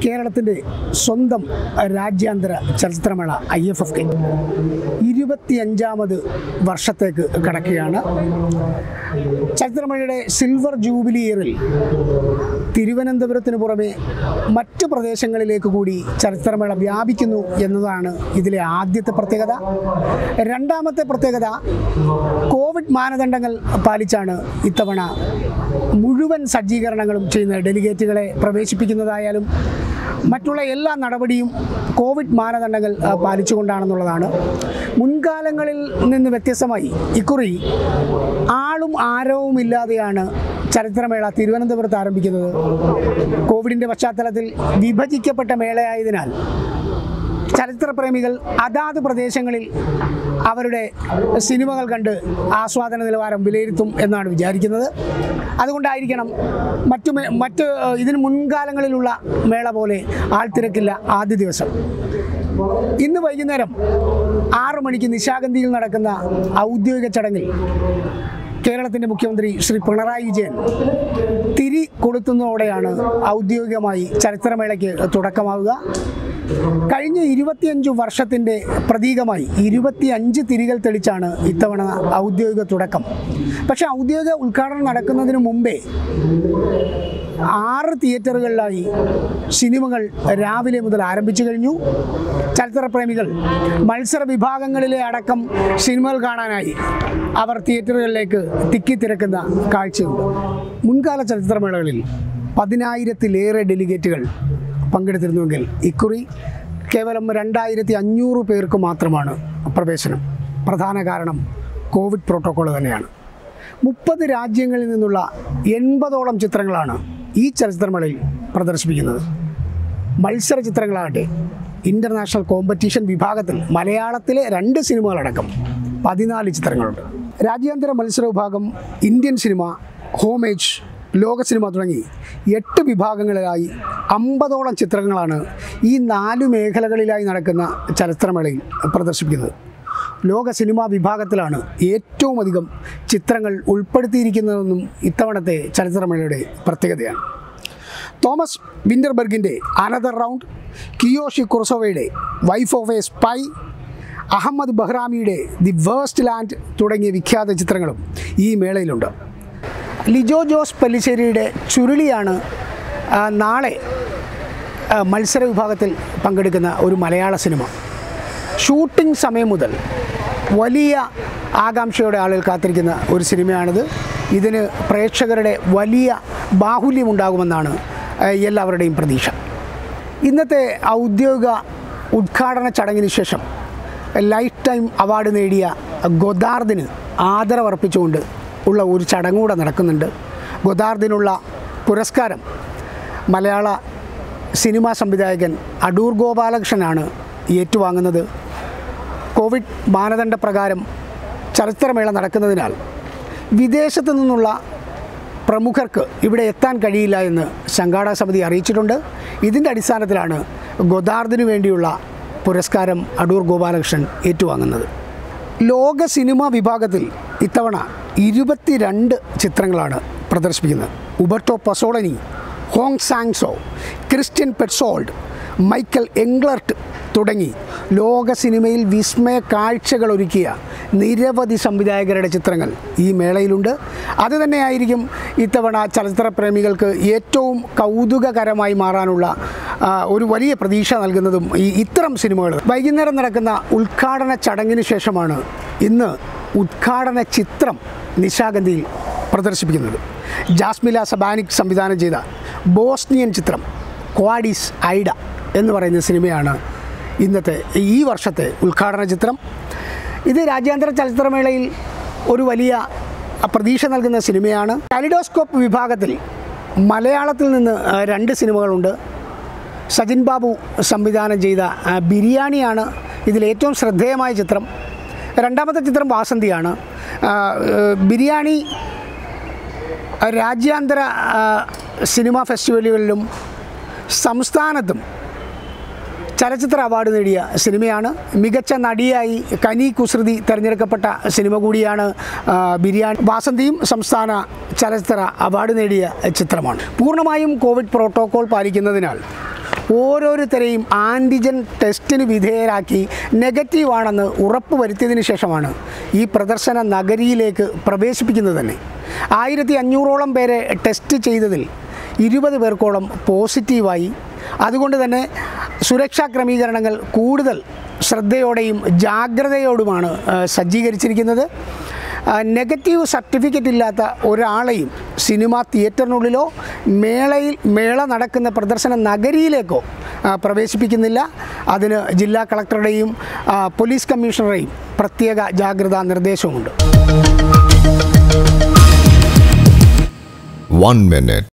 കേരളത്തിൻ്റെ സ്വന്തം രാജ്യാന്തര ചലച്ചിത്രമേള ഐ എഫ് എഫ് കെ ഇരുപത്തിയഞ്ചാമത് വർഷത്തേക്ക് കടക്കുകയാണ് ചലച്ചിത്രമേളയുടെ സിൽവർ ജൂബിലി ഇയറിൽ തിരുവനന്തപുരത്തിന് പുറമെ മറ്റു പ്രദേശങ്ങളിലേക്ക് കൂടി ചലച്ചിത്രമേള വ്യാപിക്കുന്നു എന്നതാണ് ഇതിലെ ആദ്യത്തെ പ്രത്യേകത രണ്ടാമത്തെ പ്രത്യേകത കോവിഡ് മാനദണ്ഡങ്ങൾ പാലിച്ചാണ് ഇത്തവണ മുഴുവൻ സജ്ജീകരണങ്ങളും ചെയ്യുന്നത് ഡെലിഗേറ്റുകളെ പ്രവേശിപ്പിക്കുന്നതായാലും മറ്റുള്ള എല്ലാ നടപടിയും കോവിഡ് മാനദണ്ഡങ്ങൾ ആ, പാലിച്ചുകൊണ്ടാണെന്നുള്ളതാണ് മുൻകാലങ്ങളിൽ നിന്ന് വ്യത്യസ്തമായി ഇക്കുറി ആളും ആരവും ഇല്ലാതെയാണ് ചരിത്രമേള തിരുവനന്തപുരത്ത് ആരംഭിക്കുന്നത് കോവിഡിൻ്റെ പശ്ചാത്തലത്തിൽ വിഭജിക്കപ്പെട്ട മേളയായതിനാൽ ചലച്ചിത്രപ്രേമികൾ അതാത് പ്രദേശങ്ങളിൽ അവരുടെ സിനിമകൾ കണ്ട് ആസ്വാദന നിലവാരം വിലയിരുത്തും എന്നാണ് വിചാരിക്കുന്നത് അതുകൊണ്ടായിരിക്കണം മറ്റു മേ- മറ്റ് ഏഹ്, ഇതിന് മുൻകാലങ്ങളിലുള്ള മേള പോലെ ആൾത്തിരക്കില്ല ആദ്യ ദിവസം ഇന്ന് വൈകുന്നേരം ആറു മണിക്ക് നിശാഗന്ധിയിൽ നടക്കുന്ന ഔദ്യോഗിക ചടങ്ങിൽ കേരളത്തിൻ്റെ മുഖ്യമന്ത്രി ശ്രീ പിണറായി വിജയൻ തിരി കൊളുത്തുന്നതോടെയാണ് ഔദ്യോഗികമായി ചരിത്രമേളയ്ക്ക് തുടക്കമാവുക കഴിഞ്ഞ ഇരുപത്തിയഞ്ച് വർഷത്തിൻ്റെ പ്രതീകമായി ഇരുപത്തിയഞ്ച് തിരികൾ തെളിച്ചാണ് ഇത്തവണ ഔദ്യോഗിക തുടക്കം പക്ഷേ ഔദ്യോഗിക ഉദ്ഘാടനം നടക്കുന്നതിന് മുമ്പേ ആറ് തിയേറ്ററുകളിലായി സിനിമകൾ രാവിലെ മുതൽ ആരംഭിച്ചു കഴിഞ്ഞു ചലച്ചിത്രപ്രേമികൾ മത്സര വിഭാഗങ്ങളിലെ അടക്കം സിനിമകൾ കാണാനായി അവർ തിയേറ്ററുകളിലേക്ക് തിക്കിത്തിരക്കുന്ന കാഴ്ചയുണ്ട് മുൻകാല ചലച്ചിത്രമേളകളിൽ പതിനായിരത്തിലേറെ ഡെലിഗേറ്റുകൾ പങ്കെടുത്തിരുന്നുവെങ്കിൽ ഇക്കുറി കേവലം രണ്ടായിരത്തി അഞ്ഞൂറ് പേർക്ക് മാത്രമാണ് പ്രവേശനം പ്രധാന കാരണം കോവിഡ് പ്രോട്ടോക്കോൾ തന്നെയാണ് മുപ്പത് രാജ്യങ്ങളിൽ നിന്നുള്ള എൺപതോളം ചിത്രങ്ങളാണ് ഈ ചലച്ചിത്രമേളയിൽ പ്രദർശിപ്പിക്കുന്നത് മത്സര ചിത്രങ്ങളാകട്ടെ ഇൻ്റർനാഷണൽ കോമ്പറ്റീഷൻ വിഭാഗത്തിൽ മലയാളത്തിലെ രണ്ട് സിനിമകളടക്കം പതിനാല് ചിത്രങ്ങളുണ്ട് രാജ്യാന്തര മത്സര വിഭാഗം ഇന്ത്യൻ സിനിമ ഹോമേജ് ലോക സിനിമ തുടങ്ങി എട്ട് വിഭാഗങ്ങളിലായി അമ്പതോളം ചിത്രങ്ങളാണ് ഈ നാല് മേഖലകളിലായി നടക്കുന്ന ചലച്ചിത്രമേളയിൽ പ്രദർശിപ്പിക്കുന്നത് ലോക സിനിമാ വിഭാഗത്തിലാണ് ഏറ്റവും അധികം ചിത്രങ്ങൾ ഉൾപ്പെടുത്തിയിരിക്കുന്നതെന്നും ഇത്തവണത്തെ ചലച്ചിത്രമേളയുടെ പ്രത്യേകതയാണ് തോമസ് വിൻ്റർബർഗിൻ്റെ അനദർ റൗണ്ട് കിയോഷി കുർസോവയുടെ wife of a spy Ahmad ബഹ്റാമിയുടെ ദി വേസ്റ്റ് ലാൻഡ് തുടങ്ങിയ വിഖ്യാത ചിത്രങ്ങളും ഈ മേളയിലുണ്ട് ലിജോ ജോസ് പല്ലിശ്ശേരിയുടെ ചുരുളിയാണ് ആ, നാളെ ആ, മത്സര വിഭാഗത്തിൽ പങ്കെടുക്കുന്ന ഒരു മലയാള സിനിമ ഷൂട്ടിംഗ് സമയം മുതൽ വലിയ ആകാംക്ഷയോടെ ആളുകൾ കാത്തിരിക്കുന്ന ഒരു സിനിമയാണിത് ഇതിന് പ്രേക്ഷകരുടെ വലിയ ബാഹുല്യമുണ്ടാകുമെന്നാണ് ഏഹ്, എല്ലാവരുടെയും പ്രതീക്ഷ ഇന്നത്തെ ഔദ്യോഗിക ഉദ്ഘാടന ചടങ്ങിന് ശേഷം ലൈഫ് ടൈം അവാർഡ് നേടിയ ഗൊദാർദിന് ആദരവർപ്പിച്ചുകൊണ്ട് ഉള്ള ഒരു ചടങ്ങ് കൂടെ നടക്കുന്നുണ്ട് ഗൊദാർദിനുള്ള പുരസ്കാരം മലയാള സിനിമാ സംവിധായകൻ അടൂർ ഗോപാലകൃഷ്ണനാണ് ഏറ്റുവാങ്ങുന്നത് കോവിഡ് മാനദണ്ഡ പ്രകാരം ചലച്ചിത്രമേള നടക്കുന്നതിനാൽ വിദേശത്തു നിന്നുള്ള പ്രമുഖർക്ക് ഇവിടെ എത്താൻ കഴിയില്ല എന്ന് സംഘാടക സമിതി അറിയിച്ചിട്ടുണ്ട് ഇതിൻ്റെ അടിസ്ഥാനത്തിലാണ് ഗൊദാർദിനു വേണ്ടിയുള്ള പുരസ്കാരം അടൂർ ഗോപാലകൃഷ്ണൻ ഏറ്റുവാങ്ങുന്നത് ലോക സിനിമാ വിഭാഗത്തിൽ ഇത്തവണ ഇരുപത്തിരണ്ട് ചിത്രങ്ങളാണ് പ്രദർശിപ്പിക്കുന്നത് Uberto Pasolini Hong Sangsoo Christian Petzold Michael Englert തുടങ്ങി ലോക സിനിമയിൽ വിസ്മയ കാഴ്ചകൾ ഒരുക്കിയ നിരവധി സംവിധായകരുടെ ചിത്രങ്ങൾ ഈ മേളയിലുണ്ട് അതുതന്നെയായിരിക്കും ഇത്തവണ ചലച്ചിത്ര പ്രേമികൾക്ക് ഏറ്റവും കൗതുകകരമായി മാറാനുള്ള ആ, ഒരു വലിയ പ്രതീക്ഷ നൽകുന്നതും ഈ ഇത്തരം സിനിമകൾ വൈകുന്നേരം നടക്കുന്ന ഉദ്ഘാടന ചടങ്ങിന് ശേഷമാണ് ഇന്ന് ഉദ്ഘാടന ചിത്രം നിശാഗന്ധിയിൽ പ്രദർശിപ്പിക്കുന്നത് ജാസ്മില സബാനിക് സംവിധാനം ചെയ്ത ബോസ്നിയൻ ചിത്രം ക്വാഡിസ് ഐഡ എന്ന് പറയുന്ന സിനിമയാണ് ഇന്നത്തെ ഈ വർഷത്തെ ഉദ്ഘാടന ചിത്രം ഇത് രാജ്യാന്തര ചലച്ചിത്രമേളയിൽ ഒരു വലിയ പ്രതീക്ഷ നൽകുന്ന സിനിമയാണ് കാലിഡോസ്കോപ്പ് വിഭാഗത്തിൽ മലയാളത്തിൽ നിന്ന് ആ, രണ്ട് സിനിമകളുണ്ട് സജിൻ ബാബു സംവിധാനം ചെയ്ത ആ, ബിരിയാണിയാണ് ഇതിൽ ഏറ്റവും ശ്രദ്ധേയമായ ചിത്രം രണ്ടാമത്തെ ചിത്രം വാസന്തിയാണ് ആ, ഏഹ്, ബിരിയാണി ആ, രാജ്യാന്തര ആ, സിനിമാ ഫെസ്റ്റിവലുകളിലും സംസ്ഥാനത്തും ചലച്ചിത്ര അവാർഡ് നേടിയ സിനിമയാണ് മികച്ച നടിയായി കനി കുസൃതി തിരഞ്ഞെടുക്കപ്പെട്ട സിനിമ കൂടിയാണ് ആ, ബിരിയാണി വാസന്തിയും സംസ്ഥാന ചലച്ചിത്ര അവാർഡ് നേടിയ ചിത്രമാണ് പൂർണ്ണമായും കോവിഡ് പ്രോട്ടോകോൾ പാലിക്കുന്നതിനാൽ ഓരോരുത്തരെയും ആൻറ്റിജൻ ടെസ്റ്റിന് വിധേയരാക്കി നെഗറ്റീവാണെന്ന് ഉറപ്പ് വരുത്തിയതിന് ശേഷമാണ് ഈ പ്രദർശന നഗരിയിലേക്ക് പ്രവേശിപ്പിക്കുന്നത് തന്നെ ആയിരത്തി അഞ്ഞൂറോളം പേരെ ടെസ്റ്റ് ചെയ്തതിൽ ഇരുപത് പേർക്കോളം പോസിറ്റീവായി അതുകൊണ്ട് തന്നെ സുരക്ഷാ ക്രമീകരണങ്ങൾ കൂടുതൽ ശ്രദ്ധയോടെയും ജാഗ്രതയോടുമാണ് ആ, സജ്ജീകരിച്ചിരിക്കുന്നത് ആ, നെഗറ്റീവ് സർട്ടിഫിക്കറ്റ് ഇല്ലാത്ത ഒരാളെയും സിനിമാ തിയേറ്ററിനുള്ളിലോ മേളയിൽ മേള നടക്കുന്ന പ്രദർശന നഗരിയിലേക്കോ ആ, പ്രവേശിപ്പിക്കുന്നില്ല അതിന് ജില്ലാ കളക്ടറുടെയും ആ, പോലീസ് കമ്മീഷണറുടെയും പ്രത്യേക ജാഗ്രതാ നിർദ്ദേശവുമുണ്ട് One minute.